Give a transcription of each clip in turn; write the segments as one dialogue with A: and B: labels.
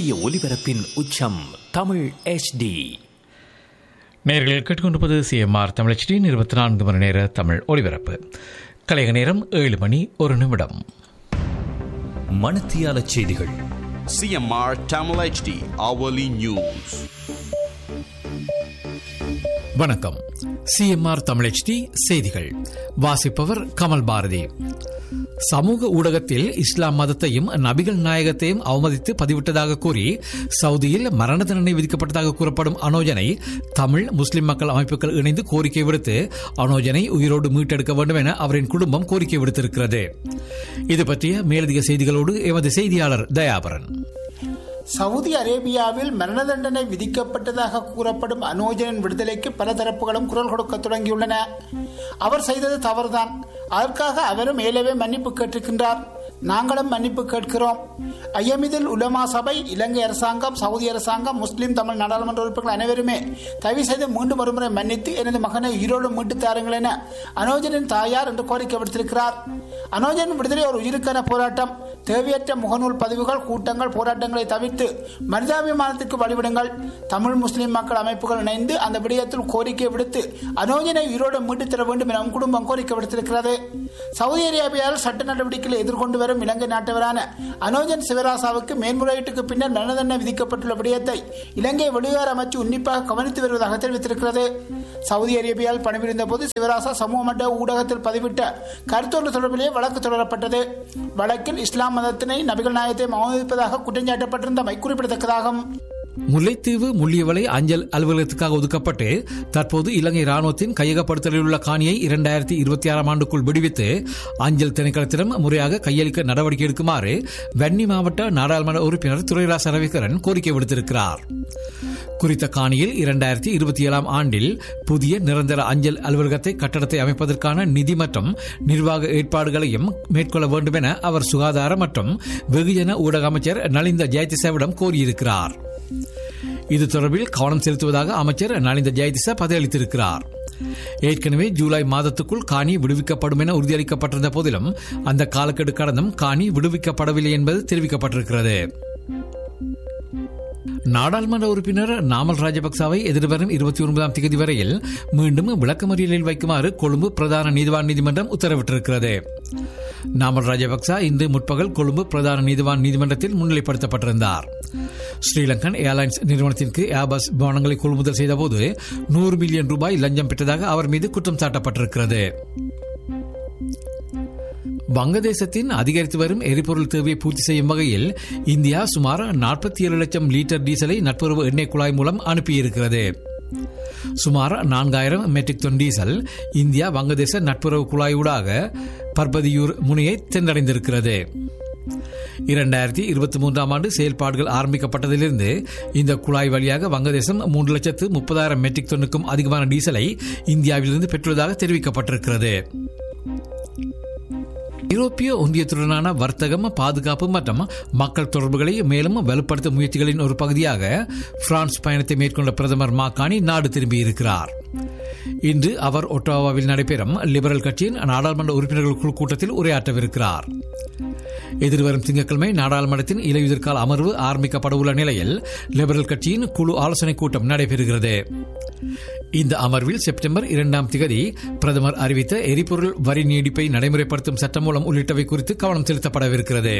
A: சூரிய ஒளிபரப்பின் உச்சம் தமிழ் HD
B: நேர்கள் கேட்டுக்கொண்டிருப்பது சிஎம்ஆர் தமிழச்சியின் இருபத்தி நான்கு மணி நேர தமிழ் ஒலிபரப்பு கலைக நேரம் ஏழு மணி ஒரு நிமிடம்
A: மணத்தியால செய்திகள்
C: CMR Tamil HD hourly news.
B: வணக்கம் சிஎம்ஆர் தமிழச்டி செய்திகள் வாசிப்பவர் கமல் பாரதி சமூக ஊடகத்தில் இஸ்லாம் மதத்தையும் நபிகள் நாயகத்தையும் அவமதித்து பதிவிட்டதாக கூறி சவுதியில் மரண தண்டனை விதிக்கப்பட்டதாக கூறப்படும் அனோஜனை தமிழ் முஸ்லிம் மக்கள் அமைப்புகள் இணைந்து கோரிக்கை விடுத்து அனோஜனை உயிரோடு மீட்டெடுக்க வேண்டும் என அவரின் குடும்பம் கோரிக்கை விடுத்திருக்கிறது இது பற்றிய மேலதிக செய்திகளோடு எமது செய்தியாளர் தயாபரன்
D: சவுதி அரேபியாவில் மரண தண்டனை விதிக்கப்பட்டதாக கூறப்படும் அனோஜனின் விடுதலைக்கு பல தரப்புகளும் குரல் கொடுக்க தொடங்கியுள்ளன அவர் செய்தது தவறுதான் அதற்காக அவரும் மேலவே மன்னிப்பு கேட்டிருக்கின்றார் நாங்களும் மன்னிப்பு கேட்கிறோம் ஐயமிதில் உலமா சபை இலங்கை அரசாங்கம் சவுதி அரசாங்கம் முஸ்லிம் தமிழ் நாடாளுமன்ற உறுப்பினர்கள் அனைவருமே தயவு செய்து மீண்டும் ஒருமுறை மன்னித்து எனது மகனை ஈரோடு மீட்டு தாருங்கள் என அனோஜனின் தாயார் என்று கோரிக்கை விடுத்திருக்கிறார் அனோஜன் விடுதலை ஒரு உயிருக்கான போராட்டம் தேவையற்ற முகநூல் பதிவுகள் கூட்டங்கள் போராட்டங்களை தவிர்த்து மனிதாபிமானத்திற்கு வழிவிடுங்கள் தமிழ் முஸ்லிம் மக்கள் அமைப்புகள் இணைந்து அந்த விடயத்தில் கோரிக்கை விடுத்து அனோஜனை உயிரோடு மீட்டுத் தர வேண்டும் என குடும்பம் கோரிக்கை விடுத்திருக்கிறது சவுதி அரேபியாவில் சட்ட நடவடிக்கைகளை எதிர்கொண்டு வரும் இலங்கை நாட்டவரான அனோஜன் சிவராசாவுக்கு மேன்முறையீட்டுக்கு பின்னர் மரண தண்டனை விதிக்கப்பட்டுள்ள விடயத்தை இலங்கை வெளிவார அமைச்சு உன்னிப்பாக கவனித்து வருவதாக தெரிவித்திருக்கிறது சவுதி அரேபியாவில் பணிபுரிந்த போது சிவராசா சமூக மட்ட ஊடகத்தில் பதிவிட்ட கருத்தொன்று தொடர்பிலேயே வழக்கு தொடரப்பட்டது வழக்கில் இஸ்லாம் மதத்தினை நபிகள் நாயகத்தை அவமதிப்பதாக குற்றஞ்சாட்டப்பட்டிருந்தமை குறிப்பிடத்தக்கதாகும்
B: முல்லைத்தீவு முள்ளியவளை அஞ்சல் அலுவலகத்துக்காக ஒதுக்கப்பட்டு தற்போது இலங்கை ராணுவத்தின் கையகப்படுத்தலில் உள்ள காணியை இரண்டாயிரத்தி இருபத்தி ஆறாம் ஆண்டுக்குள் விடுவித்து அஞ்சல் திணைக்களத்திடம் முறையாக கையளிக்க நடவடிக்கை எடுக்குமாறு வன்னி மாவட்ட நாடாளுமன்ற உறுப்பினர் துரைராச ரவிகரன் கோரிக்கை விடுத்திருக்கிறார் குறித்த காணியில் இரண்டாயிரத்தி இருபத்தி ஏழாம் ஆண்டில் புதிய நிரந்தர அஞ்சல் அலுவலகத்தை கட்டடத்தை அமைப்பதற்கான நிதி மற்றும் நிர்வாக ஏற்பாடுகளையும் மேற்கொள்ள வேண்டும் என அவர் சுகாதார மற்றும் வெகுஜன ஊடக அமைச்சர் நலிந்த ஜெயதிசவிடம் கோரியிருக்கிறார் இது தொடர்பில் கவனம் செலுத்துவதாக அமைச்சர் நலிந்த ஜெயதிச பதிலளித்திருக்கிறார் ஏற்கனவே ஜூலை மாதத்துக்குள் காணி விடுவிக்கப்படும் என உறுதியளிக்கப்பட்டிருந்த போதிலும் அந்த காலக்கெடு கடந்தும் காணி விடுவிக்கப்படவில்லை என்பது தெரிவிக்கப்பட்டிருக்கிறது நாடாளுமன்ற உறுப்பினர் நாமல் ராஜபக்சாவை எதிர்வரும் இருபத்தி ஒன்பதாம் தேதி வரையில் மீண்டும் விளக்கமறியலில் வைக்குமாறு கொழும்பு பிரதான நீதிவான் நீதிமன்றம் உத்தரவிட்டிருக்கிறது நாமல் ராஜபக்சா இன்று முற்பகல் கொழும்பு பிரதான நீதிவான் நீதிமன்றத்தில் முன்னிலைப்படுத்தப்பட்டிருந்தார் ஸ்ரீலங்கன் ஏர்லைன்ஸ் நிறுவனத்திற்கு ஏர்பஸ் விமானங்களை கொள்முதல் செய்தபோது நூறு மில்லியன் ரூபாய் லஞ்சம் பெற்றதாக அவர் மீது குற்றம் சாட்டப்பட்டிருக்கிறது வங்கதேசத்தின் அதிகரித்து வரும் எரிபொருள் தேவையை பூர்த்தி செய்யும் வகையில் இந்தியா சுமார் நாற்பத்தி ஏழு லட்சம் லிட்டர் டீசலை நட்புறவு எண்ணெய் குழாய் மூலம் அனுப்பியிருக்கிறது சுமார் நான்காயிரம் மெட்ரிக் டன் டீசல் இந்தியா வங்கதேச நட்புறவு குழாயூடாக பர்பதியூர் முனையை சென்றடைந்திருக்கிறது இரண்டாயிரத்தி இருபத்தி மூன்றாம் ஆண்டு செயல்பாடுகள் ஆரம்பிக்கப்பட்டதிலிருந்து இந்த குழாய் வழியாக வங்கதேசம் மூன்று லட்சத்து முப்பதாயிரம் மெட்ரிக் டன்னுக்கும் அதிகமான டீசலை இந்தியாவிலிருந்து பெற்றுள்ளதாக தெரிவிக்கப்பட்டிருக்கிறது ஐரோப்பிய ஒன்றியத்துடனான வர்த்தகம் பாதுகாப்பு மற்றும் மக்கள் தொடர்புகளை மேலும் வலுப்படுத்தும் முயற்சிகளின் ஒரு பகுதியாக பிரான்ஸ் பயணத்தை மேற்கொண்ட பிரதமர் மாகாணி நாடு திரும்பியிருக்கிறார் இன்று அவர் ஒட்டாவாவில் நடைபெறும் லிபரல் கட்சியின் நாடாளுமன்ற உறுப்பினர்கள் குழு கூட்டத்தில் உரையாற்றவிருக்கிறார் எதிர்வரும் திங்கட்கிழமை நாடாளுமன்றத்தின் இலையுதிர்கால அமர்வு ஆரம்பிக்கப்பட உள்ள நிலையில் லிபரல் கட்சியின் குழு ஆலோசனைக் கூட்டம் நடைபெறுகிறது இந்த அமர்வில் செப்டம்பர் இரண்டாம் திகதி பிரதமர் அறிவித்த எரிபொருள் வரி நீடிப்பை நடைமுறைப்படுத்தும் சட்டம் மூலம் உள்ளிட்டவை குறித்து கவனம் செலுத்தப்படவிருக்கிறது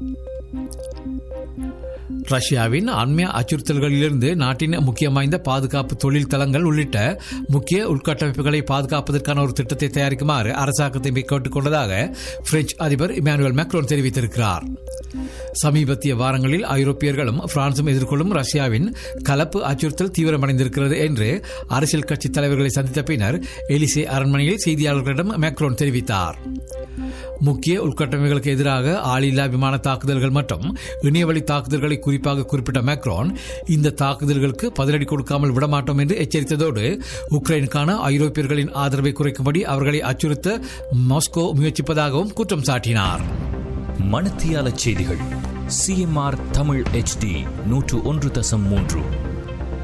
B: ரஷ்யாவின் அண்மைய அச்சுறுத்தல்களிலிருந்து நாட்டின் முக்கியம் வாய்ந்த பாதுகாப்பு தொழில் தளங்கள் உள்ளிட்ட முக்கிய உள்கட்டமைப்புகளை பாதுகாப்பதற்கான ஒரு திட்டத்தை தயாரிக்குமாறு அரசாங்கத்தை கேட்டுக் கொண்டதாக பிரெஞ்சு அதிபர் இமானுவேல் மேக்ரோன் தெரிவித்திருக்கிறார் சமீபத்திய வாரங்களில் ஐரோப்பியர்களும் பிரான்சும் எதிர்கொள்ளும் ரஷ்யாவின் கலப்பு அச்சுறுத்தல் தீவிரமடைந்திருக்கிறது என்று அரசியல் கட்சி தலைவர்களை சந்தித்த பின்னர் எலிசே அரண்மனையில் செய்தியாளர்களிடம் மேக்ரோன் தெரிவித்தார் முக்கிய உள்கட்டமைப்புகளுக்கு எதிராக ஆளில்லா விமான தாக்குதல்கள் மற்றும் இணையவழி தாக்குதல்களை குறிப்பாக குறிப்பிட்ட மேக்ரோன் இந்த தாக்குதல்களுக்கு பதிலடி கொடுக்காமல் விடமாட்டோம் என்று எச்சரித்ததோடு உக்ரைனுக்கான ஐரோப்பியர்களின் ஆதரவை குறைக்கும்படி அவர்களை அச்சுறுத்த மாஸ்கோ முயற்சிப்பதாகவும் குற்றம் சாட்டினார்
A: மணத்தியால செய்திகள் சிஎம்ஆர் தமிழ் HD நூற்று ஒன்று தசம் மூன்று